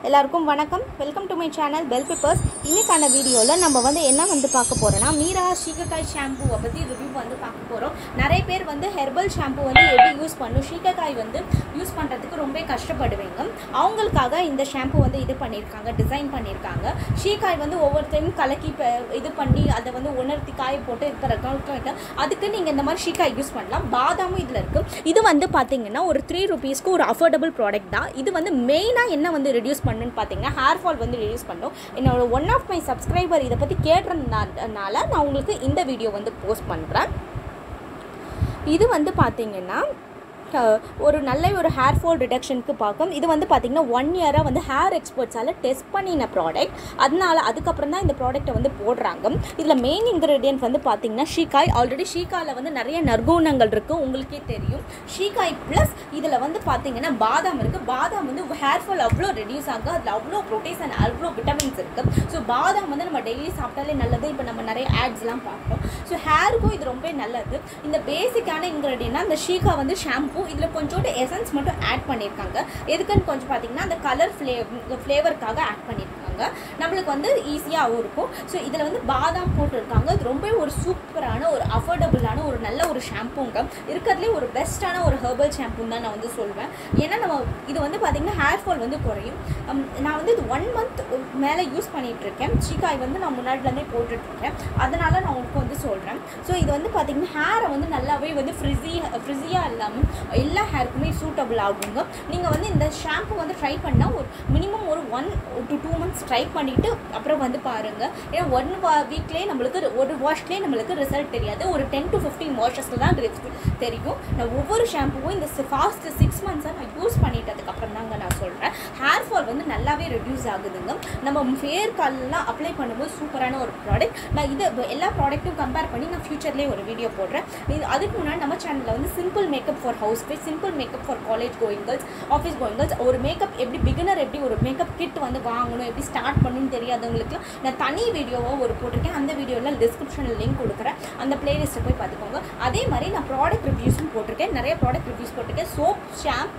எல்லாருக்கும் வணக்கம் welcome to my channel bell papers இன்னைக்கான வீடியோவில் நம்ம வந்து என்ன வந்து பார்க்க போகிறோன்னா மீரா சீகக்காய் ஷாம்புவை பற்றி ரிவ்யூ வந்து பார்க்க போகிறோம் நிறைய பேர் வந்து ஹெர்பல் ஷாம்பு வந்து எப்படி யூஸ் பண்ணும் சீகக்காய் வந்து யூஸ் பண்ணுறதுக்கு ரொம்ப கஷ்டப்படுவீங்க அவங்களுக்காக இந்த ஷாம்பு வந்து இது பண்ணியிருக்காங்க டிசைன் பண்ணியிருக்காங்க ஷீக்காய் வந்து ஒவ்வொருத்தையும் கலக்கி ப- இது பண்ணி அதை வந்து உணர்த்தி காய போட்டு இருக்கிற அதுக்கு நீங்கள் இந்த மாதிரி ஷீக்காய் யூஸ் பண்ணலாம் பாதாமும் இதில் இருக்குது இது வந்து பார்த்தீங்கன்னா ஒரு த்ரீ ருபீஸ்க்கு ஒரு அஃபோர்டபுள் ப்ராடக்ட் தான் இது வந்து மெயினாக என்ன வந்து ரெடியூஸ் பண்ணுன்னு பார்த்தீங்கன்னா ஹேர் ஃபால் வந்து ரெடியூஸ் பண்ணும் என்னோட ஒன் ஆஃப் மை சப்ஸ்கிரைபர் இதை பற்றி கேட்டிருந்தனால நான் உங்களுக்கு இந்த வீடியோ வந்து போஸ்ட் பண்ணுறேன் இது வந்து பார்த்தீங்கன்னா அஹ், ஒரு நல்ல ஒரு ஹேர் ஃபால் ரிடக்ஷனுக்கு பார்க்கும் இது வந்து பார்த்தீங்கன்னா ஒன் இயராக வந்து ஹேர் எக்ஸ்பர்ட்ஸால் டெஸ்ட் பண்ணின ப்ராடக்ட் அதனால அதுக்கப்புறம் தான் இந்த ப்ராடக்ட்டை வந்து போடுறாங்க இதில் மெயின் இன்க்ரீடியன்ட் வந்து பார்த்தீங்கன்னா ஷீக்காய் ஆல்ரெடி ஷீக்காயில் வந்து நிறைய நற்குணங்கள் இருக்குது உங்களுக்கே தெரியும் ஷீக்காய் ப்ளஸ் இதில் வந்து பார்த்தீங்கன்னா பாதாம் இருக்குது பாதாம் வந்து ஹேர் ஃபால் அவ்வளோ ரெடியூஸ் ஆகும் அதில் அவ்வளோ ப்ரோட்டீன்ஸ் அண்ட் அவ்வளோ விட்டமின்ஸ் இருக்குது ஸோ பாதாம் வந்து நம்ம டெய்லி சாப்பிட்டாலே நல்லது இப்போ நம்ம நிறைய ஆட்ஸ்லாம் பார்ப்போம் ஸோ ஹேருக்கும் இது ரொம்ப நல்லது இந்த பேசிக்கான இன்க்ரீடியன்ட்னா இந்த ஷீகா வந்து ஷாம்பு இதில் கொஞ்சோண்டு எசன்ஸ் மட்டும் ஆட் பண்ணியிருக்காங்க எதுக்குன்னு கொஞ்சம் பார்த்தீங்கன்னா அந்த கலர் ஃப்ளே ஃப்ளேவருக்காக ஆட் பண்ணியிருக்காங்க நம்மளுக்கு வந்து ஈஸியாகவும் இருக்கும் ஸோ இதில் வந்து பாதாம் போட்டிருக்காங்க இது ரொம்ப ஒரு சூப்பரான ஒரு அஃபோர்டபுளான ஒரு நல்ல ஒரு ஷாம்புங்க இருக்கிறதுலே ஒரு பெஸ்ட்டான ஒரு ஹெர்பல் ஷாம்புன்னு தான் நான் வந்து சொல்வேன் ஏன்னா நம்ம இது வந்து பார்த்திங்கன்னா ஹேர் ஃபால் வந்து குறையும் ஹம், நான் வந்து இது ஒன் மந்த் மேலே யூஸ் பண்ணிட்டு இருக்கேன் சீக்காய் வந்து நான் முன்னாடிலேருந்தே போட்டுட்ருக்கேன் அதனால நான் உங்களுக்கு வந்து சொல்கிறேன் ஸோ இது வந்து பார்த்திங்கன்னா ஹேரை வந்து நல்லாவே வந்து ஃப்ரிஸி ஃப்ரிஸியாக இல்லாமல் எல்லா ஹேருக்குமே சூட்டபிள் ஆகுங்க நீங்கள் வந்து இந்த ஷாம்பு வந்து ட்ரை பண்ணால் ஒரு மினிமம் ஒரு one to two months try பண்ணிவிட்டு அப்புறம் வந்து பாருங்கள் ஏன்னா ஒன் வீக்லேயே நம்மளுக்கு ஒரு வாஷ்லேயே நம்மளுக்கு ரிசல்ட் தெரியாது ஒரு டென் டு ஃபிஃப்டீன் வாஷஸில் தான் result தெரியும் நான் ஒவ்வொரு ஷாம்புவும் இந்த ஃபாஸ்ட் சிக்ஸ் மந்த்ஸாக நான் யூஸ் பண்ணிட்டதுக்கப்புறம் தாங்க நான் சொல்கிறேன் ஹேர் ஃபால் வந்து நல்லாவே ரெடியூஸ் ஆகுதுங்க நம்ம ஃபேர் கால்லாம் அப்ளை பண்ணும்போது சூப்பரான ஒரு ப்ராடக்ட் நான் இது எல்லா ப்ராடக்ட்டும் கம்பேர் பண்ணி நான் ஃபியூச்சர்லேயே ஒரு வீடியோ போடுறேன் இது அதுக்கு முன்னாடி நம்ம சேனலில் வந்து simple makeup for housewife simple makeup for college going girls office going girls ஒரு மேக்கப் எப்படி பிகினர் எப்படி ஒரு மேக்கப் கிட் வந்து வாங்கணும் எப்படி ஸ்டார்ட் பண்ணணும்னு தெரியாதவங்களுக்கு நான் தனி வீடியோவாக ஒரு போட்டிருக்கேன் அந்த வீடியோவில் டிஸ்கிரிப்ஷனில் லிங்க் கொடுக்குறேன் அந்த பிளேலிஸ்ட்டை போய் பார்த்துக்கோங்க அதே மாதிரி நான் ப்ராடக்ட் ரிவ்யூஸும் போட்டிருக்கேன் நிறைய ப்ராடக்ட் ரிவ்யூஸ் போட்டிருக்கேன் சோப் ஷாம்ப்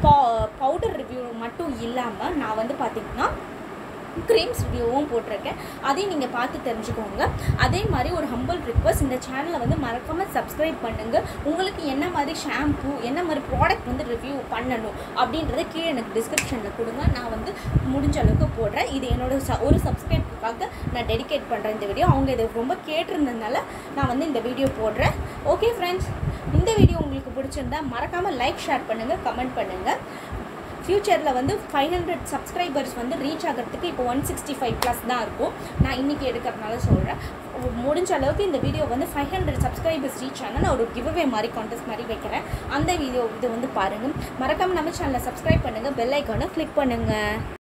பவுடர் ரிவ்யூ மட்டும் இல்லாமல் நான் வந்து பார்த்திங்கன்னா க்ரீம்ஸ் ரிவ்யூவும் போட்டிருக்கேன் அதையும் நீங்கள் பார்த்து தெரிஞ்சுக்கோங்க அதே மாதிரி ஒரு ஹம்பிள் ரிக்வஸ்ட் இந்த சேனலை வந்து மறக்காமல் சப்ஸ்கிரைப் பண்ணுங்கள் உங்களுக்கு என்ன மாதிரி ஷாம்பு என்ன மாதிரி ப்ராடக்ட் வந்து ரிவ்யூ பண்ணணும் அப்படின்றத கீழே எனக்கு டிஸ்கிரிப்ஷனில் கொடுங்க நான் வந்து முடிஞ்ச அளவுக்கு போடுறேன் இது என்னோட ச ஒரு சப்ஸ்கிரைபுக்காக நான் டெடிகேட் பண்ணுறேன் இந்த வீடியோ அவங்க இதை ரொம்ப கேட்டிருந்ததுனால நான் வந்து இந்த வீடியோ போடுறேன் ஓகே ஃப்ரெண்ட்ஸ் இந்த வீடியோ உங்களுக்கு பிடிச்சிருந்தா மறக்காமல் லைக் ஷேர் பண்ணுங்கள் கமெண்ட் பண்ணுங்கள் ஃப்யூச்சரில் வந்து ஃபைவ் ஹண்ட்ரட் சப்ஸ்கிரைபர்ஸ் வந்து ரீச் ஆகிறதுக்கு இப்போ ஒன் சிக்ஸ்டி ஃபைவ் ப்ளஸ் தான் இருக்கும் நான் இன்றைக்கி எடுக்கிறதுனால சொல்கிறேன் முடிஞ்ச அளவுக்கு இந்த வீடியோ வந்து ஃபைவ் ஹண்ட்ரட் சப்ஸ்கிரைபர்ஸ் ரீச் ஆனால் நான் ஒரு கிவ்அவே மாதிரி கான்டெஸ்ட் மாதிரி வைக்கிறேன் அந்த வீடியோ இது வந்து பாருங்கள் மறக்காமல் நம்ம சேனலை சப்ஸ்கிரைப் பண்ணுங்கள் பெல் ஐக்கானை கிளிக் பண்ணுங்கள்